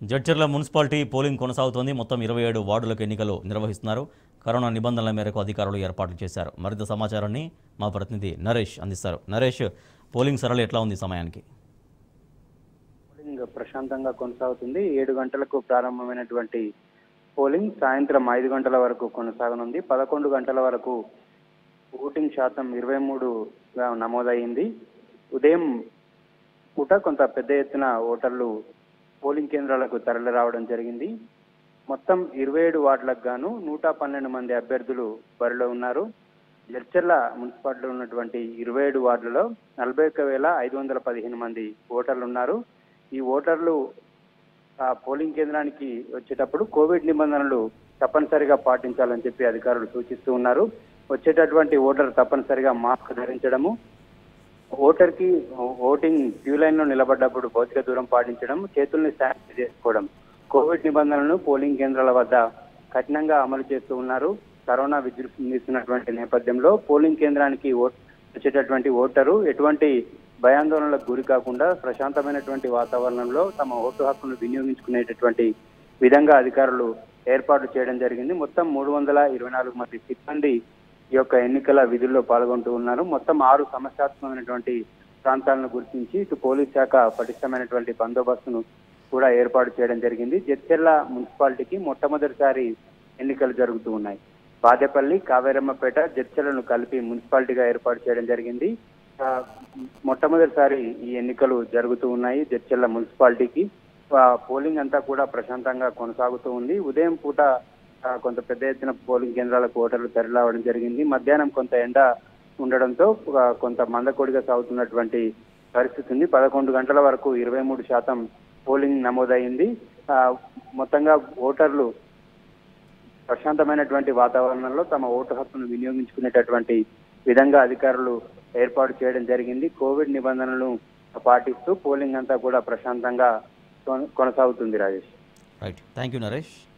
Jadcherla municipality polling కొనసాగుతోంది మొత్తం ఇరవై ఏడు వార్డులకు ఎన్నికలు నిర్వహిస్తున్నారు కరోనా నిబంధనల మేరకు అధికారులు ఏర్పాట్లు చేశారు మరింత సమాచారాన్ని మా ప్రతినిధి నరేష్ అందిస్తారు నరేష్ పోలింగ్ సరళి ఎట్లా ఉంది ఈ సమయానికి పోలింగ్ ప్రశాంతంగా కొనసాగుతుంది ఏడు గంటలకు ప్రారంభమైనటువంటి పోలింగ్ సాయంత్రం ఐదు గంటల వరకు కొనసాగనుంది పదకొండు గంటల వరకు ఓటింగ్ శాతం ఇరవై మూడుగా నమోదయ్యింది ఉదయం పూట కొంత పెద్ద ఎత్తున ఓటర్లు పోలింగ్ కేంద్రాలకు తరలి రావడం జరిగింది మొత్తం ఇరవై ఏడు వార్డులకు గాను నూట పన్నెండు మంది అభ్యర్థులు బరిలో ఉన్నారు జడ్చర్ల మున్సిపాలిటీలో ఉన్నటువంటి ఇరవై ఏడు వార్డులలో నలభై ఒక్క వేల ఐదు వందల పదిహేను మంది ఓటర్లు ఉన్నారు ఈ ఓటర్లు ఆ పోలింగ్ కేంద్రానికి వచ్చేటప్పుడు కోవిడ్ నిబంధనలు తప్పనిసరిగా పాటించాలని చెప్పి అధికారులు సూచిస్తూ ఉన్నారు వచ్చేటటువంటి ఓటర్ తప్పనిసరిగా మాస్క్ ధరించడము ఓటర్ కి ఓటింగ్ క్యూ లైన్ లో నిలబడ్డప్పుడు భౌతిక దూరం పాటించడం చేతుల్ని శానిటైజ్ చేసుకోవడం కోవిడ్ నిబంధనలను పోలింగ్ కేంద్రాల వద్ద కఠినంగా అమలు చేస్తూ ఉన్నారు కరోనా విజృంభిస్తున్నటువంటి నేపథ్యంలో పోలింగ్ కేంద్రానికి ఓట్ వచ్చేటటువంటి ఓటరు ఎటువంటి భయాందోళనలకు గురి కాకుండా ప్రశాంతమైనటువంటి వాతావరణంలో తమ ఓటు హక్కును వినియోగించుకునేటటువంటి విధంగా అధికారులు ఏర్పాటు చేయడం జరిగింది మొత్తం మూడు వందల ఇరవై నాలుగు మంది సిబ్బంది ఈ యొక్క ఎన్నికల విధుల్లో పాల్గొంటూ ఉన్నారు మొత్తం ఆరు సమస్యాత్మకమైనటువంటి ప్రాంతాలను గుర్తించి ఇటు పోలీస్ శాఖ పటిష్టమైనటువంటి బందోబస్తును కూడా ఏర్పాటు చేయడం జరిగింది జడ్చెర్ల మున్సిపాలిటీకి మొట్టమొదటిసారి ఎన్నికలు జరుగుతూ ఉన్నాయి బాదేపల్లి కావేరమ్మపేట జడ్చెర్లను కలిపి మున్సిపాలిటీగా ఏర్పాటు చేయడం జరిగింది ఆ, మొట్టమొదటిసారి ఈ ఎన్నికలు జరుగుతూ ఉన్నాయి జడ్చెర్ల మున్సిపాలిటీకి ఆ, పోలింగ్ అంతా కూడా ప్రశాంతంగా కొనసాగుతూ ఉంది ఉదయం పూట ఆ, కొంత పెద్ద ఎత్తున పోలింగ్ కేంద్రాలకు ఓటర్లు తరలిరావడం జరిగింది మధ్యాహ్నం కొంత ఎండ ఉండడంతో ఆ, కొంత మందకొడిగా సాగుతున్నటువంటి పరిస్థితి ఉంది పదకొండు గంటల వరకు ఇరవై మూడు శాతం పోలింగ్ నమోదైంది ఆ, మొత్తంగా ఓటర్లు ప్రశాంతమైనటువంటి వాతావరణంలో తమ ఓటు హక్కును వినియోగించుకునేటటువంటి విధంగా అధికారులు ఏర్పాటు చేయడం జరిగింది కోవిడ్ నిబంధనలను పాటిస్తూ పోలింగ్ అంతా కూడా ప్రశాంతంగా కొన- కొనసాగుతుంది Rajesh right thank you Naresh